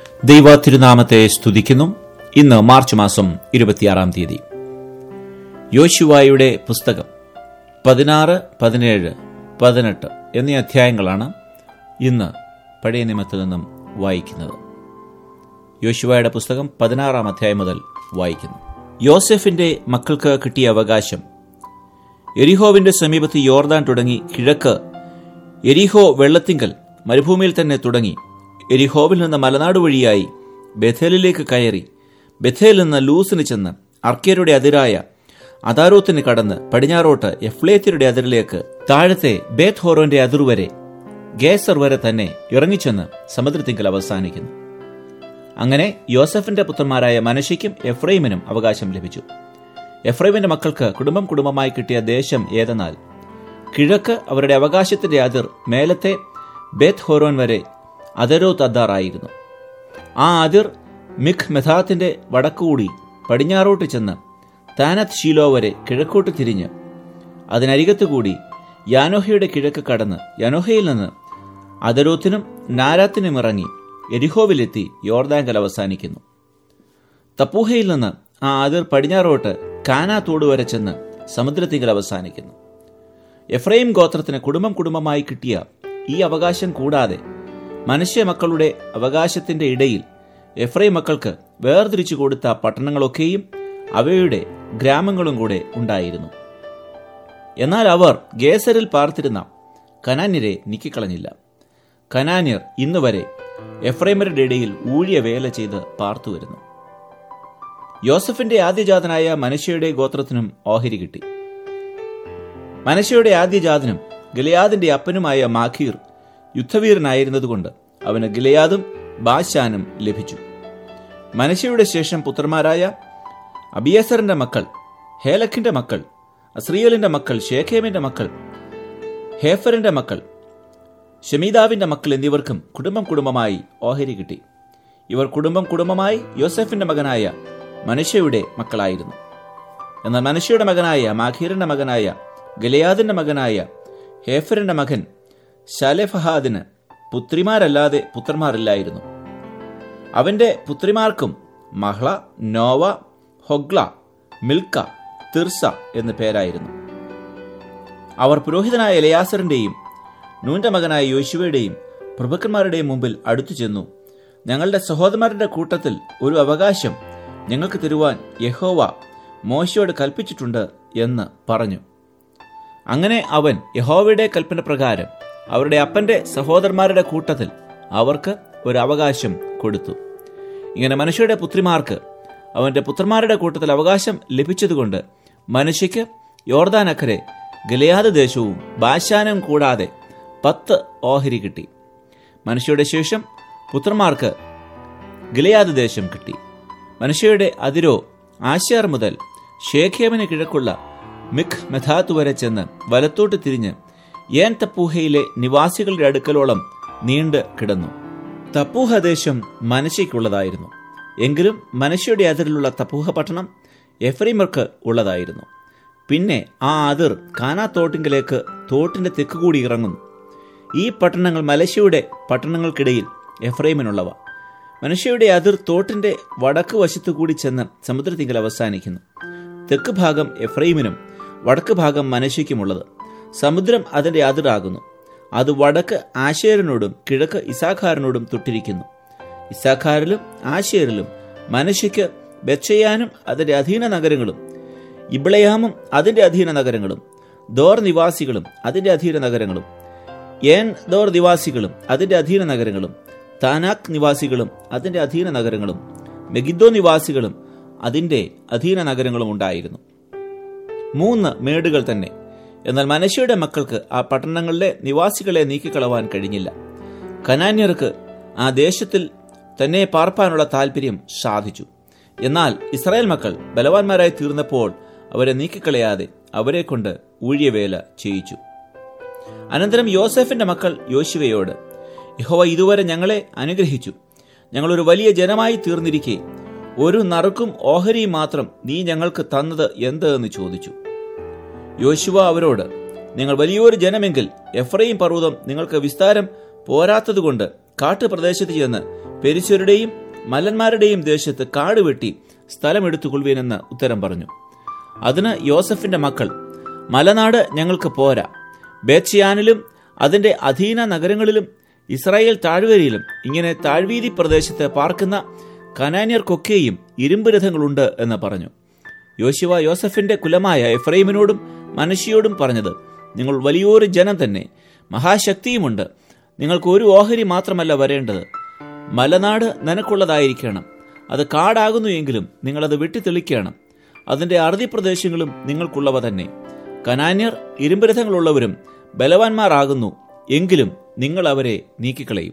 ദൈവ തിരുനാമത്തെ സ്തുതിക്കുന്നു ഇന്ന് മാർച്ച് മാസം ഇരുപത്തിയാറാം തീയതി യോശുവായുടെ പുസ്തകം പതിനാറ് പതിനേഴ് പതിനെട്ട് എന്നീ അധ്യായങ്ങളാണ് ഇന്ന് പഴയ നിയമത്തിൽ നിന്നും വായിക്കുന്നത് യോശുവയുടെ പുസ്തകം പതിനാറാം അധ്യായം മുതൽ വായിക്കുന്നു യോസെഫിന്റെ മക്കൾക്ക് കിട്ടിയ അവകാശം എരിഹോവിന്റെ സമീപത്ത് യോർദാൻ തുടങ്ങി കിഴക്ക് എരിഹോ വെള്ളത്തിങ്കൽ മരുഭൂമിയിൽ തന്നെ തുടങ്ങി എരിഹോവിൽ നിന്ന് മലനാട് വഴിയായി ബഥേലിലേക്ക് കയറി ബഥേലിൽ നിന്ന് ലൂസിന് ചെന്ന് അർക്കിയരുടെ അതിരായ അതാരോത്തിന് കടന്ന് പടിഞ്ഞാറോട്ട് എഫ്ലേത്യരുടെ അതിരിലേക്ക് താഴത്തെ ബേത് ഹോറോന്റെ അതിർ വരെ ഗേസർ വരെ തന്നെ ഇറങ്ങിച്ചെന്ന് സമുദ്രത്തിങ്കൽ അവസാനിക്കുന്നു അങ്ങനെ യോസഫിന്റെ പുത്രന്മാരായ മനശയ്ക്കും എഫ്രൈമിനും അവകാശം ലഭിച്ചു എഫ്രൈമിന്റെ മക്കൾക്ക് കുടുംബം കുടുംബമായി കിട്ടിയ ദേശം ഏതെന്നാൽ കിഴക്ക് അവരുടെ അവകാശത്തിന്റെ അതിർ മേലത്തെ ബേത് ഹോരോൻ വരെ അതരോത്ത് അദ്ദാറായിരുന്നു ആ അതിർ മിഖ് മെഥാത്തിന്റെ വടക്കുകൂടി പടിഞ്ഞാറോട്ട് ചെന്ന് താനത്ത് ഷീലോ വരെ കിഴക്കോട്ട് തിരിഞ്ഞ് അതിനരികത്തുകൂടി യാനോഹയുടെ കിഴക്ക് കടന്ന് യാനോഹയിൽ നിന്ന് അതരോത്തിനും നാരാത്തിനും ഇറങ്ങി എരിഹോവിലെത്തി യോർദാങ്കൽ അവസാനിക്കുന്നു തപ്പൂഹയിൽ നിന്ന് ആ അതിർ പടിഞ്ഞാറോട്ട് കാനാ തോട് വരെ ചെന്ന് സമുദ്രത്തിങ്കൽ അവസാനിക്കുന്നു എഫ്രൈം ഗോത്രത്തിന് കുടുംബം കുടുംബമായി കിട്ടിയ ഈ അവകാശം കൂടാതെ മനുഷ്യ മക്കളുടെ അവകാശത്തിന്റെ ഇടയിൽ എഫ്രൈം മക്കൾക്ക് വേർതിരിച്ചു കൊടുത്ത പട്ടണങ്ങളൊക്കെയും അവയുടെ ഗ്രാമങ്ങളും കൂടെ ഉണ്ടായിരുന്നു എന്നാൽ അവർ ഗേസരിൽ പാർത്തിരുന്ന കനാന്യരെ നീക്കിക്കളഞ്ഞില്ല കനാന്യർ ഇന്നുവരെ എഫ്രൈമരുടെ ഇടയിൽ ഊഴിയ വേല ചെയ്ത് പാർത്തുവരുന്നു യോസഫിന്റെ ആദ്യജാതനായ മനുഷ്യയുടെ ഗോത്രത്തിനും ഓഹരി കിട്ടി മനശയുടെ ആദ്യജാതനും ഗിലയാദിന്റെ അപ്പനുമായ മാഖീർ യുദ്ധവീരനായിരുന്നതുകൊണ്ട് അവന് ഗിലയാദും ബാശാനും ലഭിച്ചു മനശയുടെ ശേഷം പുത്രന്മാരായ അബിയസറിന്റെ മക്കൾ ഹേലഖിന്റെ മക്കൾ അസ്രിയലിന്റെ മക്കൾ ഷേഖേമിന്റെ മക്കൾ ഹേഫറിന്റെ മക്കൾ ഷമീദാവിന്റെ മക്കൾ എന്നിവർക്കും കുടുംബം കുടുംബമായി ഓഹരി കിട്ടി ഇവർ കുടുംബം കുടുംബമായി യോസഫിന്റെ മകനായ മനുഷ്യയുടെ മക്കളായിരുന്നു എന്നാൽ മനുഷ്യയുടെ മകനായ മാഖീറിന്റെ മകനായ ഗലയാദിന്റെ മകനായ ഹേഫറിന്റെ മകൻ ശാലെഫഹാദിന് പുത്രിമാരല്ലാതെ പുത്രന്മാരില്ലായിരുന്നു അവന്റെ പുത്രിമാർക്കും മഹ്ള നോവ ഹൊഗ്ല മിൽക്ക തിർസ എന്നു പേരായിരുന്നു അവർ പുരോഹിതനായ എലയാസറിന്റെയും നൂന്റെ മകനായ യോശുവയുടെയും പ്രഭുക്കന്മാരുടെയും മുമ്പിൽ അടുത്തു ചെന്നു ഞങ്ങളുടെ സഹോദരന്മാരുടെ കൂട്ടത്തിൽ ഒരു അവകാശം ഞങ്ങൾക്ക് തരുവാൻ യഹോവ മോശയോട് കൽപ്പിച്ചിട്ടുണ്ട് എന്ന് പറഞ്ഞു അങ്ങനെ അവൻ യഹോവയുടെ കൽപ്പന പ്രകാരം അവരുടെ അപ്പന്റെ സഹോദരന്മാരുടെ കൂട്ടത്തിൽ അവർക്ക് ഒരു അവകാശം കൊടുത്തു ഇങ്ങനെ മനുഷ്യരുടെ പുത്രിമാർക്ക് അവന്റെ പുത്രന്മാരുടെ കൂട്ടത്തിൽ അവകാശം ലഭിച്ചതുകൊണ്ട് മനുഷ്യയ്ക്ക് യോർദാനക്കരെ ഗലയാദ് ദേശവും ബാശാനും കൂടാതെ പത്ത് ഓഹരി കിട്ടി മനുഷ്യയുടെ ശേഷം പുത്രന്മാർക്ക് ഗിലയാദ് ദേശം കിട്ടി മനുഷ്യയുടെ അതിരോ ആശാർ മുതൽ ഷേഖേമിന് കിഴക്കുള്ള മിഖ് മെഥാത്ത് വരെ ചെന്ന് വലത്തോട്ട് തിരിഞ്ഞ് ഏൻ തപ്പൂഹയിലെ നിവാസികളുടെ അടുക്കലോളം നീണ്ട് കിടന്നു തപ്പൂഹ ദേശം മനശയ്ക്കുള്ളതായിരുന്നു എങ്കിലും മനശയുടെ അതിരിലുള്ള തപ്പൂഹ പട്ടണം എഫ്രീമർക്ക് ഉള്ളതായിരുന്നു പിന്നെ ആ അതിർ കാനാ തോട്ടിങ്കിലേക്ക് തോട്ടിന്റെ തെക്കുകൂടി ഇറങ്ങുന്നു ഈ പട്ടണങ്ങൾ മലശയുടെ പട്ടണങ്ങൾക്കിടയിൽ എഫ്രൈമിനുള്ളവ മനുഷ്യയുടെ അതിർ തോട്ടിന്റെ വടക്ക് വശത്തു കൂടി ചെന്ന് സമുദ്രത്തിങ്കൽ അവസാനിക്കുന്നു തെക്ക് ഭാഗം എഫ്രൈമിനും വടക്ക് ഭാഗം മനശയ്ക്കുമുള്ളത് സമുദ്രം അതിന്റെ അതിറാകുന്നു അത് വടക്ക് ആശേരിനോടും കിഴക്ക് ഇസാഖാറിനോടും തൊട്ടിരിക്കുന്നു ഇസാഖാറിലും ആശേരിലും മനശയ്ക്ക് ബെച്ചയാനും അതിന്റെ അധീന നഗരങ്ങളും ഇബ്ളയാമും അതിന്റെ അധീന നഗരങ്ങളും ദോർ നിവാസികളും അതിന്റെ അധീന നഗരങ്ങളും ഏൻ ദോർ നിവാസികളും അതിന്റെ അധീന നഗരങ്ങളും താനാക് നിവാസികളും അതിന്റെ അധീന നഗരങ്ങളും മെഗിദ്ദോ നിവാസികളും അതിന്റെ അധീന നഗരങ്ങളും ഉണ്ടായിരുന്നു മൂന്ന് മേടുകൾ തന്നെ എന്നാൽ മനശയുടെ മക്കൾക്ക് ആ പട്ടണങ്ങളിലെ നിവാസികളെ നീക്കിക്കളവാൻ കഴിഞ്ഞില്ല കനാന്യർക്ക് ആ ദേശത്തിൽ തന്നെ പാർപ്പാനുള്ള താല്പര്യം സാധിച്ചു എന്നാൽ ഇസ്രായേൽ മക്കൾ ബലവാന്മാരായി തീർന്നപ്പോൾ അവരെ നീക്കിക്കളയാതെ അവരെ കൊണ്ട് ഊഴിയവേല ചെയ്യിച്ചു അനന്തരം യോസെഫിന്റെ മക്കൾ യോശുവയോട് യഹോവ ഇതുവരെ ഞങ്ങളെ അനുഗ്രഹിച്ചു ഞങ്ങളൊരു വലിയ ജനമായി തീർന്നിരിക്കെ ഒരു നറുക്കും ഓഹരിയും മാത്രം നീ ഞങ്ങൾക്ക് തന്നത് എന്ത് എന്ന് ചോദിച്ചു യോശുവ അവരോട് നിങ്ങൾ വലിയൊരു ജനമെങ്കിൽ എഫ്രൈം പർവ്വതം നിങ്ങൾക്ക് വിസ്താരം പോരാത്തതുകൊണ്ട് കാട്ടുപ്രദേശത്ത് ചെന്ന് പെരിശരുടെയും മലന്മാരുടെയും ദേശത്ത് കാട് വെട്ടി സ്ഥലമെടുത്തുകൊള്ളുവീനെന്ന് ഉത്തരം പറഞ്ഞു അതിന് യോസഫിന്റെ മക്കൾ മലനാട് ഞങ്ങൾക്ക് പോരാ ബേത്യാനിലും അതിന്റെ അധീന നഗരങ്ങളിലും ഇസ്രായേൽ താഴ്വരയിലും ഇങ്ങനെ താഴ്വീതി പ്രദേശത്ത് പാർക്കുന്ന കനാന്യർക്കൊക്കെയും ഇരുമ്പ് രഥങ്ങളുണ്ട് എന്ന് പറഞ്ഞു യോശുവ യോസഫിന്റെ കുലമായ എഫ്രൈമിനോടും മനശിയോടും പറഞ്ഞത് നിങ്ങൾ വലിയൊരു ജനം തന്നെ മഹാശക്തിയുമുണ്ട് നിങ്ങൾക്ക് ഒരു ഓഹരി മാത്രമല്ല വരേണ്ടത് മലനാട് നിനക്കുള്ളതായിരിക്കണം അത് കാടാകുന്നു എങ്കിലും നിങ്ങളത് വെട്ടിത്തെളിക്കണം അതിന്റെ അറുതി പ്രദേശങ്ങളും നിങ്ങൾക്കുള്ളവ തന്നെ കനാന്യർ ഇരുമ്പരഥങ്ങളുള്ളവരും ബലവാന്മാരാകുന്നു എങ്കിലും നിങ്ങൾ അവരെ നീക്കിക്കളയും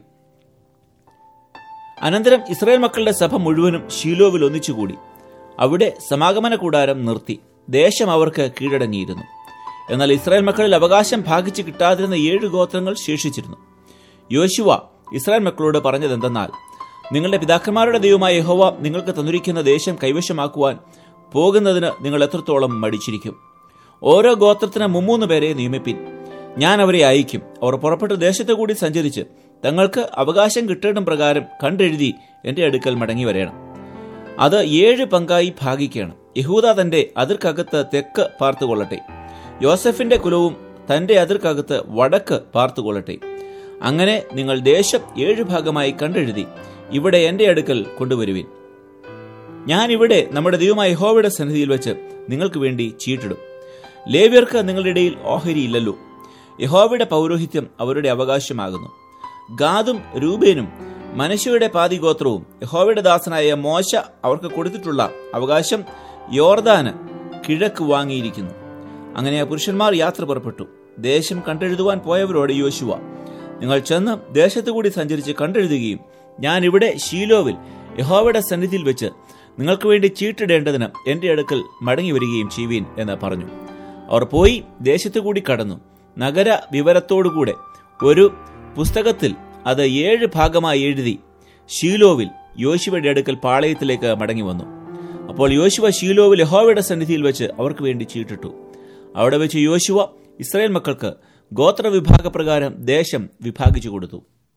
അനന്തരം ഇസ്രായേൽ മക്കളുടെ സഭ മുഴുവനും ഷീലോവിൽ ഒന്നിച്ചുകൂടി അവിടെ സമാഗമന കൂടാരം നിർത്തി ദേശം അവർക്ക് കീഴടങ്ങിയിരുന്നു എന്നാൽ ഇസ്രായേൽ മക്കളിൽ അവകാശം ഭാഗിച്ച് കിട്ടാതിരുന്ന ഏഴ് ഗോത്രങ്ങൾ ശേഷിച്ചിരുന്നു യോശുവ ഇസ്രായേൽ മക്കളോട് പറഞ്ഞതെന്തെന്നാൽ നിങ്ങളുടെ പിതാക്കന്മാരുടെ ദൈവമായ യഹോവ നിങ്ങൾക്ക് തന്നിരിക്കുന്ന ദേശം കൈവശമാക്കുവാൻ പോകുന്നതിന് നിങ്ങൾ എത്രത്തോളം മടിച്ചിരിക്കും ഓരോ ഗോത്രത്തിന് മുമ്മൂന്ന് പേരെ നിയമിപ്പിൻ ഞാൻ അവരെ അയക്കും അവർ പുറപ്പെട്ട ദേശത്തു കൂടി സഞ്ചരിച്ച് തങ്ങൾക്ക് അവകാശം കിട്ടേണ്ടും പ്രകാരം കണ്ടെഴുതി എന്റെ അടുക്കൽ മടങ്ങി വരേണം അത് ഏഴ് പങ്കായി ഭാഗിക്കണം യഹൂദ തന്റെ അതിർക്കകത്ത് തെക്ക് പാർത്തുകൊള്ളട്ടെ യോസഫിന്റെ കുലവും തന്റെ അതിർക്കകത്ത് വടക്ക് പാർത്തുകൊള്ളട്ടെ അങ്ങനെ നിങ്ങൾ ദേശം ഏഴ് ഭാഗമായി കണ്ടെഴുതി ഇവിടെ എന്റെ അടുക്കൽ കൊണ്ടുവരുവിൻ ഞാൻ ഇവിടെ നമ്മുടെ ദൈവമായ യഹോവയുടെ സന്നിധിയിൽ വെച്ച് നിങ്ങൾക്ക് വേണ്ടി ചീട്ടിടും ലേവ്യർക്ക് നിങ്ങളുടെ ഇടയിൽ ഓഹരിയില്ലല്ലോ യഹോവയുടെ പൗരോഹിത്യം അവരുടെ അവകാശമാകുന്നു ഗാദും രൂപേനും മനശയുടെ പാതിഗോത്രവും യഹോവയുടെ ദാസനായ മോശ അവർക്ക് കൊടുത്തിട്ടുള്ള അവകാശം യോർദാന് കിഴക്ക് വാങ്ങിയിരിക്കുന്നു അങ്ങനെ ആ പുരുഷന്മാർ യാത്ര പുറപ്പെട്ടു ദേശം കണ്ടെഴുതുവാൻ പോയവരോട് യോശുവ നിങ്ങൾ ചെന്ന് ദേശത്തു കൂടി സഞ്ചരിച്ച് കണ്ടെഴുതുകയും ഞാൻ ഇവിടെ ഷീലോവിൽ യഹോവയുടെ സന്നിധിയിൽ വെച്ച് നിങ്ങൾക്ക് വേണ്ടി ചീട്ടിടേണ്ടതിന് എന്റെ അടുക്കൽ മടങ്ങി വരികയും ചെയ്യുവീൻ എന്ന് പറഞ്ഞു അവർ പോയി ദേശത്തു കൂടി കടന്നു നഗര വിവരത്തോടുകൂടെ ഒരു പുസ്തകത്തിൽ അത് ഏഴ് ഭാഗമായി എഴുതി ഷീലോവിൽ യോശുവയുടെ അടുക്കൽ പാളയത്തിലേക്ക് മടങ്ങി വന്നു അപ്പോൾ യോശുവ ഷീലോവിൽ യഹോവയുടെ സന്നിധിയിൽ വെച്ച് അവർക്ക് വേണ്ടി ചീട്ടിട്ടു അവിടെ വെച്ച് യോശുവ ഇസ്രായേൽ മക്കൾക്ക് ഗോത്ര വിഭാഗപ്രകാരം ദേശം വിഭാഗിച്ചു കൊടുത്തു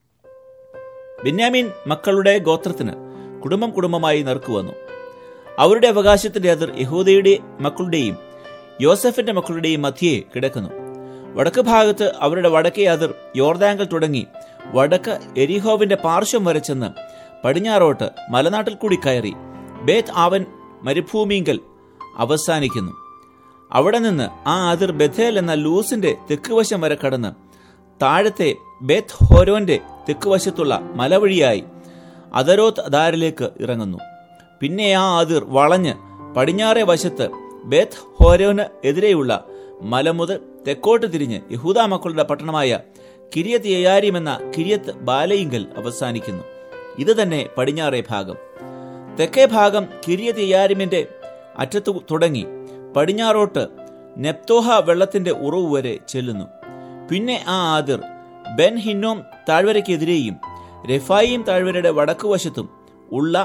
ബെന്യാമീൻ മക്കളുടെ ഗോത്രത്തിന് കുടുംബം കുടുംബമായി നറുക്കു വന്നു അവരുടെ അവകാശത്തിന്റെ അതിർ യഹൂദയുടെ മക്കളുടെയും യോസഫിന്റെ മക്കളുടെയും മധ്യേ കിടക്കുന്നു വടക്ക് ഭാഗത്ത് അവരുടെ വടക്കേ അതിർ യോർദാങ്കൽ തുടങ്ങി വടക്ക് എരിഹോവിന്റെ പാർശ്വം വരെ ചെന്ന് പടിഞ്ഞാറോട്ട് മലനാട്ടിൽ കൂടി കയറി ബേത്ത് ആവൻ മരുഭൂമിങ്കൽ അവസാനിക്കുന്നു അവിടെ നിന്ന് ആ അതിർ ബഥേൽ എന്ന ലൂസിന്റെ തെക്കുവശം വരെ കടന്ന് താഴത്തെ ബേത്ത് ഹോരോന്റെ തെക്കുവശത്തുള്ള മലവഴിയായി അതരോത്ത് ദാരിലേക്ക് ഇറങ്ങുന്നു പിന്നെ ആ അതിർ വളഞ്ഞ് പടിഞ്ഞാറേ വശത്ത് ബേത്ത് ഹോരോന് എതിരെയുള്ള മല മുതൽ തെക്കോട്ട് തിരിഞ്ഞ് യഹൂദ മക്കളുടെ പട്ടണമായ കിരിയത്ത് യയാരിം എന്ന കിരിയത്ത് ബാലയിങ്കൽ അവസാനിക്കുന്നു ഇത് തന്നെ പടിഞ്ഞാറേ ഭാഗം തെക്കേ ഭാഗം കിരിയത്ത് യയാരിമിന്റെ അറ്റത്തു തുടങ്ങി പടിഞ്ഞാറോട്ട് നെപ്തോഹ വെള്ളത്തിന്റെ ഉറവ് വരെ ചെല്ലുന്നു പിന്നെ ആ അതിർ ബെൻ ഹിന്നോം താഴ്വരയ്ക്കെതിരെയും രഫായിം താഴ്വരയുടെ വടക്കുവശത്തും ഉള്ള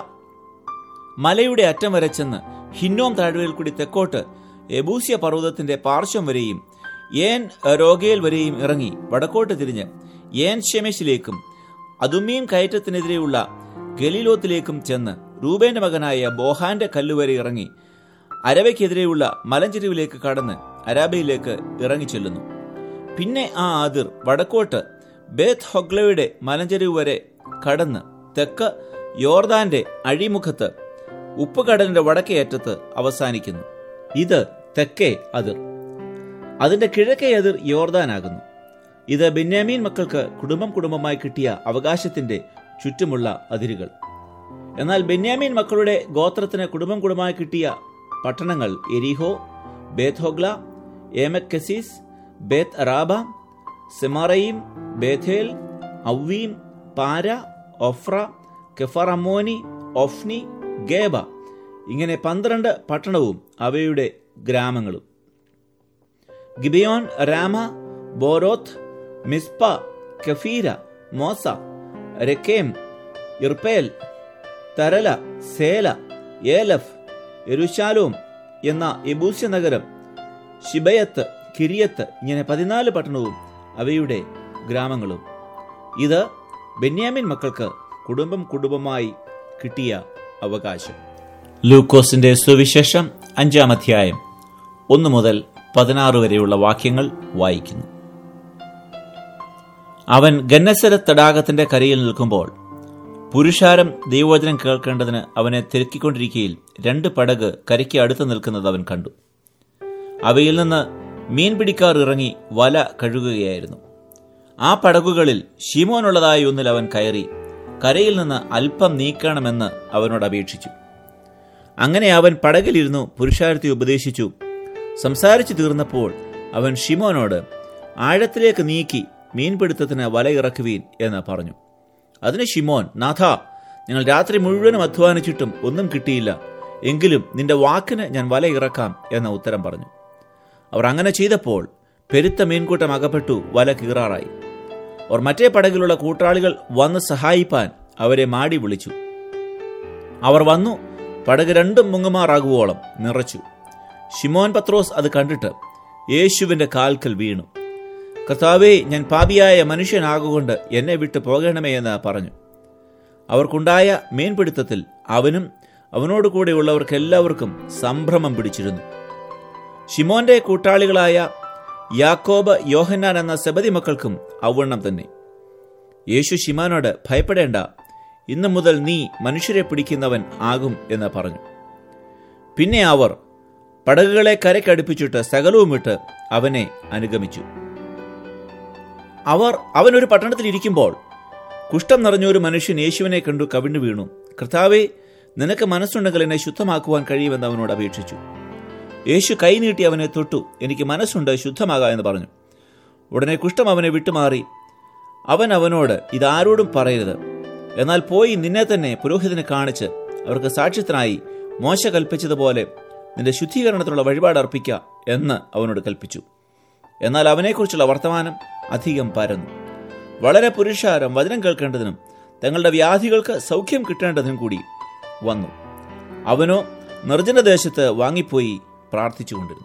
മലയുടെ അറ്റം വരെ ചെന്ന് ഹിന്നോം താഴ്വരയിൽ കൂടി തെക്കോട്ട് എബൂസ്യ പർവ്വതത്തിന്റെ പാർശ്വം വരെയും ഏൻ രോഗേൽ വരെയും ഇറങ്ങി വടക്കോട്ട് തിരിഞ്ഞ് ഏൻ ഷെമേശിലേക്കും അതുമീൻ കയറ്റത്തിനെതിരെയുള്ള ഗലീലോത്തിലേക്കും ചെന്ന് റൂബേന്റെ മകനായ ബോഹാന്റെ കല്ലുവരെ ഇറങ്ങി അരവയ്ക്കെതിരെയുള്ള മലഞ്ചെരിവിലേക്ക് കടന്ന് അരാബയിലേക്ക് ഇറങ്ങിച്ചെല്ലുന്നു പിന്നെ ആ അതിർ വടക്കോട്ട് ബേത്ത് ഹൊഗ്ലയുടെ മലഞ്ചെരിവ് വരെ കടന്ന് തെക്ക് യോർദാന്റെ അഴിമുഖത്ത് ഉപ്പുകടലിന്റെ വടക്കേ അറ്റത്ത് അവസാനിക്കുന്നു ഇത് തെക്കേ അതിർ അതിന്റെ കിഴക്കേ അതിർ യോർദാനാകുന്നു ഇത് ബെന്യാമീൻ മക്കൾക്ക് കുടുംബം കുടുംബമായി കിട്ടിയ അവകാശത്തിന്റെ ചുറ്റുമുള്ള അതിരുകൾ എന്നാൽ ബെന്യാമീൻ മക്കളുടെ ഗോത്രത്തിന് കുടുംബം കുടുംബമായി കിട്ടിയ പട്ടണങ്ങൾ എരിഹോ ബേത്ത്ഹോഗ്ല ഏമക്കസീസ് ബേത്ത് അറാബ സെമറയും ബേഥേൽ ഔവീം പാര ഒഫ്ര കെഫറമോനി ഒഫ്നി ഗേബ ഇങ്ങനെ പന്ത്രണ്ട് പട്ടണവും അവയുടെ ഗ്രാമങ്ങളും ഗിബിയോൻ രാമ ബോരോത്ത് മിസ്പ കഫീര മോസ രക്കേം ഇർപ്പേൽ തരല സേല ഏലഫ് എരുശാലോം എന്ന എബൂസ്യ നഗരം ഷിബയത്ത് കിരിയത്ത് ഇങ്ങനെ പതിനാല് പട്ടണവും അവയുടെ ഗ്രാമങ്ങളും ഇത് ബെന്യാമിൻ മക്കൾക്ക് കുടുംബം കുടുംബമായി കിട്ടിയ അവകാശം ലൂക്കോസിന്റെ സുവിശേഷം അഞ്ചാം അധ്യായം ഒന്ന് മുതൽ പതിനാറ് വരെയുള്ള വാക്യങ്ങൾ വായിക്കുന്നു അവൻ ഗന്നസര തടാകത്തിന്റെ കരയിൽ നിൽക്കുമ്പോൾ പുരുഷാരം ദൈവവചനം കേൾക്കേണ്ടതിന് അവനെ തിരക്കിക്കൊണ്ടിരിക്കയിൽ രണ്ട് പടക് കരയ്ക്ക് അടുത്ത് നിൽക്കുന്നത് അവൻ കണ്ടു അവയിൽ നിന്ന് മീൻ പിടിക്കാർ ഇറങ്ങി വല കഴുകുകയായിരുന്നു ആ പടകുകളിൽ ഷിമോനുള്ളതായ ഒന്നിൽ അവൻ കയറി കരയിൽ നിന്ന് അല്പം നീക്കണമെന്ന് അവനോട് അപേക്ഷിച്ചു അങ്ങനെ അവൻ പടകിലിരുന്നു പുരുഷാരത്തെ ഉപദേശിച്ചു സംസാരിച്ചു തീർന്നപ്പോൾ അവൻ ഷിമോനോട് ആഴത്തിലേക്ക് നീക്കി മീൻപിടുത്തത്തിന് വല ഇറക്കുവീൻ എന്ന് പറഞ്ഞു അതിന് ഷിമോൻ നാഥ ഞങ്ങൾ രാത്രി മുഴുവനും അധ്വാനിച്ചിട്ടും ഒന്നും കിട്ടിയില്ല എങ്കിലും നിന്റെ വാക്കിന് ഞാൻ വല ഇറക്കാം എന്ന ഉത്തരം പറഞ്ഞു അവർ അങ്ങനെ ചെയ്തപ്പോൾ പെരുത്ത മീൻകൂട്ടം അകപ്പെട്ടു വല കീറാറായി അവർ മറ്റേ പടകിലുള്ള കൂട്ടാളികൾ വന്ന് സഹായിപ്പാൻ അവരെ മാടി വിളിച്ചു അവർ വന്നു പടക് രണ്ടും മുങ്ങുമാറാകുവോളം നിറച്ചു ഷിമോൻ പത്രോസ് അത് കണ്ടിട്ട് യേശുവിന്റെ കാൽക്കൽ വീണു കർത്താവേ ഞാൻ പാപിയായ മനുഷ്യനാകുകൊണ്ട് എന്നെ വിട്ടു പോകണമേ എന്ന് പറഞ്ഞു അവർക്കുണ്ടായ മീൻപിടുത്തത്തിൽ അവനും അവനോട് കൂടെയുള്ളവർക്കെല്ലാവർക്കും സംഭ്രമം പിടിച്ചിരുന്നു ഷിമോന്റെ കൂട്ടാളികളായ യാക്കോബ് യോഹന്നാൻ എന്ന സെബതി മക്കൾക്കും അവണ്ണം തന്നെ യേശു ഷിമാനോട് ഭയപ്പെടേണ്ട ഇന്നു മുതൽ നീ മനുഷ്യരെ പിടിക്കുന്നവൻ ആകും എന്ന് പറഞ്ഞു പിന്നെ അവർ പടകുകളെ കരക്കടുപ്പിച്ചിട്ട് സകലവും വിട്ട് അവനെ അനുഗമിച്ചു അവർ അവനൊരു പട്ടണത്തിൽ ഇരിക്കുമ്പോൾ കുഷ്ഠം നിറഞ്ഞ ഒരു മനുഷ്യൻ യേശുവിനെ കണ്ടു കവിണ്ണു വീണു കർത്താവെ നിനക്ക് മനസ്സുണ്ടെങ്കിൽ എന്നെ ശുദ്ധമാക്കുവാൻ കഴിയുമെന്ന് അവനോട് അപേക്ഷിച്ചു യേശു കൈനീട്ടി അവനെ തൊട്ടു എനിക്ക് മനസ്സുണ്ട് ശുദ്ധമാകാ എന്ന് പറഞ്ഞു ഉടനെ കുഷ്ഠം അവനെ വിട്ടുമാറി അവൻ അവനോട് ഇതാരോടും പറയരുത് എന്നാൽ പോയി നിന്നെ തന്നെ പുരോഹിതനെ കാണിച്ച് അവർക്ക് സാക്ഷ്യത്തിനായി മോശ കൽപ്പിച്ചതുപോലെ നിന്റെ ശുദ്ധീകരണത്തിനുള്ള വഴിപാട് അർപ്പിക്ക എന്ന് അവനോട് കൽപ്പിച്ചു എന്നാൽ അവനെക്കുറിച്ചുള്ള വർത്തമാനം അധികം പരന്നു വളരെ പുരുഷാരം വചനം കേൾക്കേണ്ടതിനും തങ്ങളുടെ വ്യാധികൾക്ക് സൗഖ്യം കിട്ടേണ്ടതിനും കൂടി വന്നു അവനോ നിർജ്ജന ദേശത്ത് വാങ്ങിപ്പോയി പ്രാർത്ഥിച്ചുകൊണ്ടിരുന്നു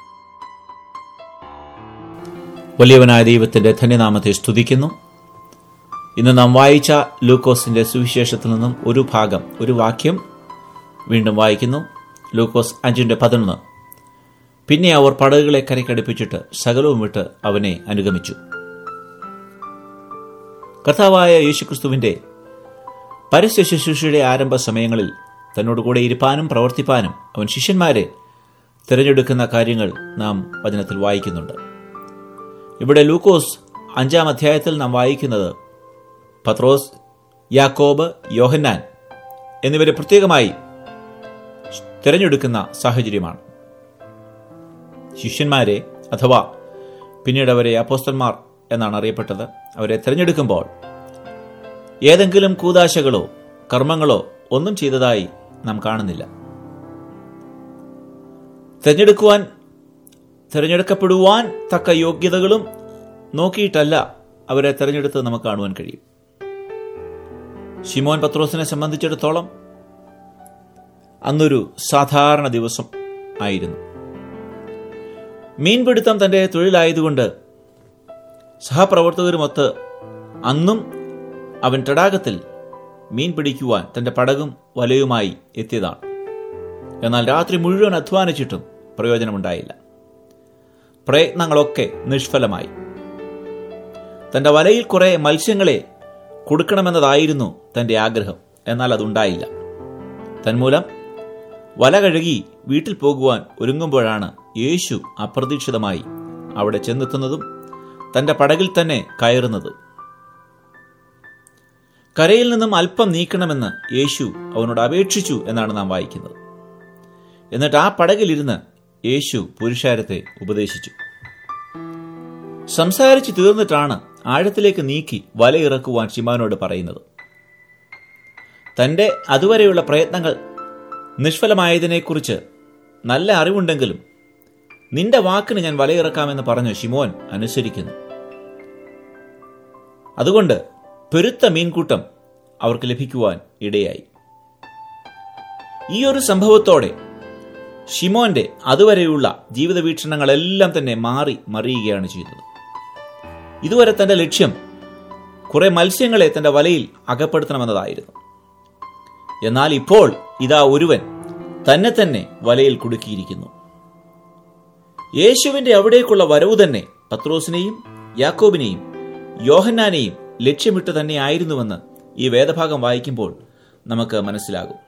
വലിയവനായ ദൈവത്തിന്റെ ധന്യനാമത്തെ സ്തുതിക്കുന്നു ഇന്ന് നാം വായിച്ച ലൂക്കോസിന്റെ സുവിശേഷത്തിൽ നിന്നും ഒരു ഭാഗം ഒരു വാക്യം വീണ്ടും വായിക്കുന്നു ലൂക്കോസ് അഞ്ചിന്റെ പതിനൊന്ന് പിന്നെ അവർ പടകുകളെ കരക്കടുപ്പിച്ചിട്ട് സകലവും വിട്ട് അവനെ അനുഗമിച്ചു കർത്താവായ യേശുക്രിസ്തുവിന്റെ പരസ്യ ശുശ്രൂഷയുടെ ആരംഭ സമയങ്ങളിൽ തന്നോട് കൂടെ ഇരിപ്പാനും പ്രവർത്തിപ്പാനും അവൻ ശിഷ്യന്മാരെ തിരഞ്ഞെടുക്കുന്ന കാര്യങ്ങൾ നാം വചനത്തിൽ വായിക്കുന്നുണ്ട് ഇവിടെ ലൂക്കോസ് അഞ്ചാം അധ്യായത്തിൽ നാം വായിക്കുന്നത് പത്രോസ് യാക്കോബ് യോഹന്നാൻ എന്നിവരെ പ്രത്യേകമായി തിരഞ്ഞെടുക്കുന്ന സാഹചര്യമാണ് ശിഷ്യന്മാരെ അഥവാ പിന്നീട് അവരെ അപ്പോസ്തന്മാർ എന്നാണ് അറിയപ്പെട്ടത് അവരെ തിരഞ്ഞെടുക്കുമ്പോൾ ഏതെങ്കിലും കൂതാശകളോ കർമ്മങ്ങളോ ഒന്നും ചെയ്തതായി നാം കാണുന്നില്ല തിരഞ്ഞെടുക്കുവാൻ തിരഞ്ഞെടുക്കപ്പെടുവാൻ തക്ക യോഗ്യതകളും നോക്കിയിട്ടല്ല അവരെ തിരഞ്ഞെടുത്ത് നമുക്ക് കാണുവാൻ കഴിയും ഷിമോൻ പത്രോസിനെ സംബന്ധിച്ചിടത്തോളം അന്നൊരു സാധാരണ ദിവസം ആയിരുന്നു മീൻപിടുത്തം തന്റെ തൊഴിലായതുകൊണ്ട് സഹപ്രവർത്തകരുമൊത്ത് അന്നും അവൻ തടാകത്തിൽ മീൻ പിടിക്കുവാൻ തന്റെ പടകും വലയുമായി എത്തിയതാണ് എന്നാൽ രാത്രി മുഴുവൻ അധ്വാനിച്ചിട്ടും പ്രയോജനമുണ്ടായില്ല പ്രയത്നങ്ങളൊക്കെ നിഷ്ഫലമായി തന്റെ വലയിൽ കുറെ മത്സ്യങ്ങളെ കൊടുക്കണമെന്നതായിരുന്നു തന്റെ ആഗ്രഹം എന്നാൽ അതുണ്ടായില്ല തന്മൂലം വല കഴുകി വീട്ടിൽ പോകുവാൻ ഒരുങ്ങുമ്പോഴാണ് യേശു അപ്രതീക്ഷിതമായി അവിടെ ചെന്നെത്തുന്നതും തന്റെ പടകിൽ തന്നെ കയറുന്നതും കരയിൽ നിന്നും അല്പം നീക്കണമെന്ന് യേശു അവനോട് അപേക്ഷിച്ചു എന്നാണ് നാം വായിക്കുന്നത് എന്നിട്ട് ആ പടകിലിരുന്ന് യേശു പുരുഷാരത്തെ ഉപദേശിച്ചു സംസാരിച്ചു തീർന്നിട്ടാണ് ആഴത്തിലേക്ക് നീക്കി വലയിറക്കുവാൻ ശിമാനോട് പറയുന്നത് തന്റെ അതുവരെയുള്ള പ്രയത്നങ്ങൾ നിഷ്ഫലമായതിനെക്കുറിച്ച് നല്ല അറിവുണ്ടെങ്കിലും നിന്റെ വാക്കിന് ഞാൻ വലയിറക്കാമെന്ന് പറഞ്ഞു ഷിമോൻ അനുസരിക്കുന്നു അതുകൊണ്ട് പെരുത്ത മീൻകൂട്ടം അവർക്ക് ലഭിക്കുവാൻ ഇടയായി ഈ ഒരു സംഭവത്തോടെ ഷിമോന്റെ അതുവരെയുള്ള ജീവിത വീക്ഷണങ്ങളെല്ലാം തന്നെ മാറി മറിയുകയാണ് ചെയ്തത് ഇതുവരെ തന്റെ ലക്ഷ്യം കുറെ മത്സ്യങ്ങളെ തന്റെ വലയിൽ അകപ്പെടുത്തണമെന്നതായിരുന്നു എന്നാൽ ഇപ്പോൾ ഇതാ ഒരുവൻ തന്നെ തന്നെ വലയിൽ കുടുക്കിയിരിക്കുന്നു യേശുവിന്റെ അവിടേക്കുള്ള വരവ് തന്നെ പത്രോസിനെയും യാക്കോബിനെയും യോഹന്നാനെയും ലക്ഷ്യമിട്ട് തന്നെയായിരുന്നുവെന്ന് ഈ വേദഭാഗം വായിക്കുമ്പോൾ നമുക്ക് മനസ്സിലാകും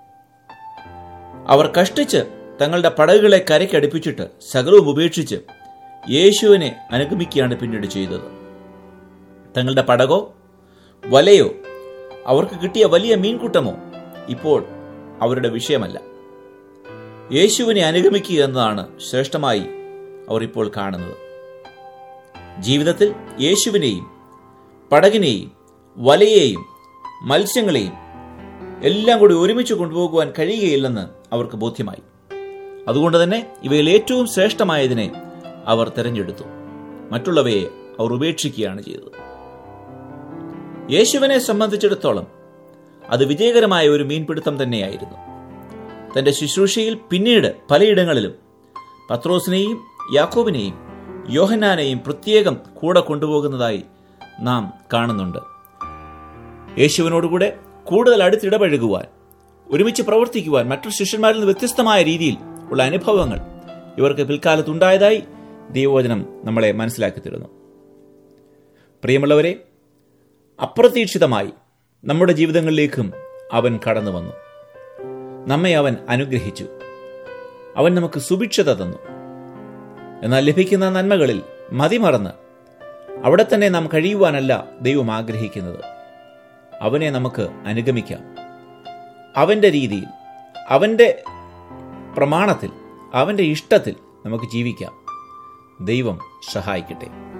അവർ കഷ്ടിച്ച് തങ്ങളുടെ പടകുകളെ കരയ്ക്കടുപ്പിച്ചിട്ട് സകലവും ഉപേക്ഷിച്ച് യേശുവിനെ അനുഗമിക്കുകയാണ് പിന്നീട് ചെയ്തത് തങ്ങളുടെ പടകോ വലയോ അവർക്ക് കിട്ടിയ വലിയ മീൻകൂട്ടമോ ഇപ്പോൾ അവരുടെ വിഷയമല്ല യേശുവിനെ അനുഗമിക്കുക എന്നതാണ് ശ്രേഷ്ഠമായി അവർ ഇപ്പോൾ കാണുന്നത് ജീവിതത്തിൽ യേശുവിനെയും പടകിനെയും വലയെയും മത്സ്യങ്ങളെയും എല്ലാം കൂടി ഒരുമിച്ച് കൊണ്ടുപോകുവാൻ കഴിയുകയില്ലെന്ന് അവർക്ക് ബോധ്യമായി അതുകൊണ്ട് തന്നെ ഇവയിൽ ഏറ്റവും ശ്രേഷ്ഠമായതിനെ അവർ തിരഞ്ഞെടുത്തു മറ്റുള്ളവയെ അവർ ഉപേക്ഷിക്കുകയാണ് ചെയ്തത് യേശുവിനെ സംബന്ധിച്ചിടത്തോളം അത് വിജയകരമായ ഒരു മീൻപിടുത്തം തന്നെയായിരുന്നു തന്റെ ശുശ്രൂഷയിൽ പിന്നീട് പലയിടങ്ങളിലും പത്രോസിനെയും യാക്കോബിനെയും യോഹന്നാനെയും പ്രത്യേകം കൂടെ കൊണ്ടുപോകുന്നതായി നാം കാണുന്നുണ്ട് യേശുവിനോടുകൂടെ കൂടുതൽ അടുത്തിടപഴകുവാൻ ഒരുമിച്ച് പ്രവർത്തിക്കുവാൻ മറ്റു ശിഷ്യന്മാരിൽ നിന്ന് വ്യത്യസ്തമായ രീതിയിൽ ഉള്ള അനുഭവങ്ങൾ ഇവർക്ക് പിൽക്കാലത്തുണ്ടായതായി ദൈവവചനം നമ്മളെ മനസ്സിലാക്കി തരുന്നു പ്രിയമുള്ളവരെ അപ്രതീക്ഷിതമായി നമ്മുടെ ജീവിതങ്ങളിലേക്കും അവൻ കടന്നു വന്നു നമ്മെ അവൻ അനുഗ്രഹിച്ചു അവൻ നമുക്ക് സുഭിക്ഷത തന്നു എന്നാൽ ലഭിക്കുന്ന നന്മകളിൽ മതിമറന്ന് അവിടെ തന്നെ നാം കഴിയുവാനല്ല ദൈവം ആഗ്രഹിക്കുന്നത് അവനെ നമുക്ക് അനുഗമിക്കാം അവൻ്റെ രീതിയിൽ അവൻ്റെ പ്രമാണത്തിൽ അവൻ്റെ ഇഷ്ടത്തിൽ നമുക്ക് ജീവിക്കാം ദൈവം സഹായിക്കട്ടെ